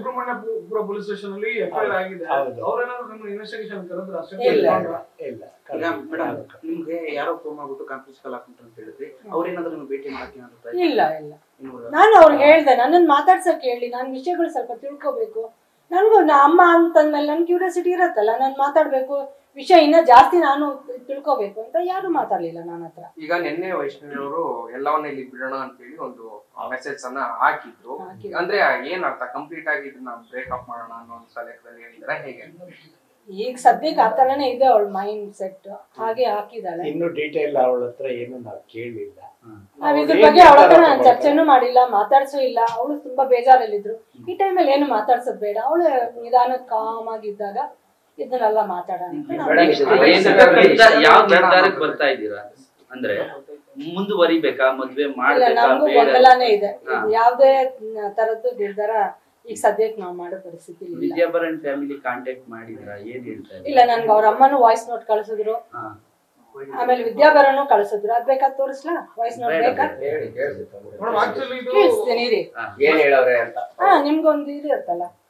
Subramanyapura police station ಅಲ್ಲಿ FIR ಆಗಿದೆ ಹೌದು. ಅವ್ರೇನಾದ್ರು ನಮ್ಮ ಇನ್ವೆಸ್ಟಿಗೇಷನ್ ಕರೆದ್ರೆ ಅಷ್ಟೇ ಇಲ್ಲ. ತಗೊಂಡ್ರಾ? ಇಲ್ಲ ಈಗ ಮೇಡಮ್ ನಿಮ್ಗೆ ಯಾರೋ ಫೋನ್ ಮಾಡ್ಬಿಟ್ಟು ಕಾನ್ಫರೆನ್ಸ್ ಕಾಲ್ ಹಾಕೊಂಡ್ರು ಅಂತ ಹೇಳಿದ್ರಿ ಅವ್ರೇನಾದ್ರು ನಿಮ್ಗೆ ಭೇಟಿ ಮಾಡಕ್ಕೆ ಏನಾದ್ರು ಪ್ರಯತ್ನ ಇಲ್ಲ ಇಲ್ಲ ಇನ್ನು ನಾನು ಅವ್ರಿಗೆ ಹೇಳ್ದೆ ನನ್ನನ್ನು ಮಾತಾಡ್ಸಕ್ ಹೇಳಿ ನಾನು ವಿಷಯಗಳು ಸ್ವಲ್ಪ ತಿಳ್ಕೊಬೇಕು ನನಗೂ ನಾ ಅಮ್ಮ ಅಂತಂದ್ಮೇಲೆ ನನ್ ಕ್ಯೂರಿಯಾಸಿಟಿ ಇರತ್ತಲ್ಲ ನಾನು ಮಾತಾಡ್ಬೇಕು ವಿಷಯ ಇನ್ನ ಜಾಸ್ತಿ ನಾನು ತಿಳ್ಕೊಬೇಕು ಅಂತ ಯಾರು ಮಾತಾಡ್ಲಿಲ್ಲ ನನ್ನ ಹತ್ರ ಈಗ ನಿನ್ನೆ ವೈಷ್ಣವಿ ಅವರು ಎಲ್ಲವನ್ನ ಇಲ್ಲಿ ಬಿಡೋಣ ಅಂತ ಹೇಳಿ ಒಂದು ಮೆಸೇಜ್ ಅನ್ನ ಹಾಕಿದ್ರು ಹಾಕಿದ್ರು. ಅಂದ್ರೆ ಏನ್ ಅರ್ಥ ಕಂಪ್ಲೀಟ್ ಆಗಿ ಇದನ್ನ ಬ್ರೇಕಪ್ ಮಾಡೋಣ ಅನ್ನೋ ಒಂದು ಸಲಹೆದಲ್ಲಿ ಹೇಳಿದಾರೆ ಹೇಗೆ ಈಗ ಸದ್ಯಕ್ಕೆ ಆ ಥರನೇ ಇದೆ ಅವಳ ಮೈಂಡ್ ಸೆಟ್ ಹಾಗೆ ಹಾಕಿದಾಳೆ ಇನ್ನು ಡೀಟೇಲ್ ಅವಳ ಹತ್ರ ಏನು ನಾವು ಕೇಳಿಲ್ಲ ನಾವ್ ಇದ್ರ ಅವ್ರು ಬಗ್ಗೆ ಏನ್ ಅವಳ ಹತ್ರ ನಿರ್ಧಾರ ನಾನು ಚರ್ಚೆನೂ ಮಾಡಿಲ್ಲ ಮಾತಾಡ್ಸೂ ಇಲ್ಲ ಅವಳು ತುಂಬಾ ಬೇಜಾರಲ್ಲಿದ್ರು ಈ ಟೈಮಲ್ಲಿ ಏನು ಮಾತಾಡ್ಸೋದ್ ಬೇಡ ಅವಳು ನಿಧಾನ ಕಾಮ್ ಆಗಿದ್ದಾಗ ಇದನ್ನೆಲ್ಲ ಮಾತಾಡೋಣ ಅಂತ ನಾವು ಮೇಡಮ್, ಹೇಳಿದ್ವಿ. ಏನ್ ನಿರ್ಧಾರ- ಯಾವ ನಿರ್ಧಾರಕ್ಕೆ ಬರ್ತಾ ಇದ್ದೀರಾ ಅಂದ್ರೆ ಮುಂದುವರಿಬೇಕಾ ಮದ್ವೆ ಇಲ್ಲ ಮಾಡ್ಬೇಕಾ ನಮಗೂ ಬೇಡ ಗೊಂದಲನೇ ಇದೆ ಹಾ. ಇದು ಯಾವ್ದೇ ತರದ್ದು ನಿರ್ಧಾರ ಈಗ ಸದ್ಯಕ್ಕೆ ನಾವು ಮಾಡೋ ಪರಿಸ್ಥಿತಿ ಇಲ್ಲ ವಿದ್ಯಾಭರಣ್ ಫ್ಯಾಮಿಲಿ ಕಾಂಟ್ಯಾಕ್ಟ್ ಮಾಡಿದ್ರಾ ಏನ್ ಹೇಳ್ತಾ ಇದ್ದಾರೆ ಇಲ್ಲ ನನ್ಗೆ ಅವ್ರ ಅಮ್ಮನೂ ವಾಯ್ಸ್ ನೋಟ್ ಕಳ್ಸಿದ್ರು ಹಾ. ಆಮೇಲೆ ವಿದ್ಯಾಭರಣೂ ಕಳ್ಸಿದ್ರು ಅದ್ ಬೇಕಾದ್ ತೋರಿಸ್ಲಾ ವಾಯ್ಸ್ ನೋಟ್ ಬೇಡ, ಬೇಕಾ ಬೇಡ. ಮೇಡಮ್ ಆಕ್ಚುಲಿ ಇದು ಕೇಳಿಸ್ತೀನಿ ರೀ ಹಾ. ಏನ್ ಹೇಳವ್ರೆ ಅಂತ ಹಾ ನಿಮ್ಗೊಂದು ಇದು ಇರುತ್ತಲ್ಲ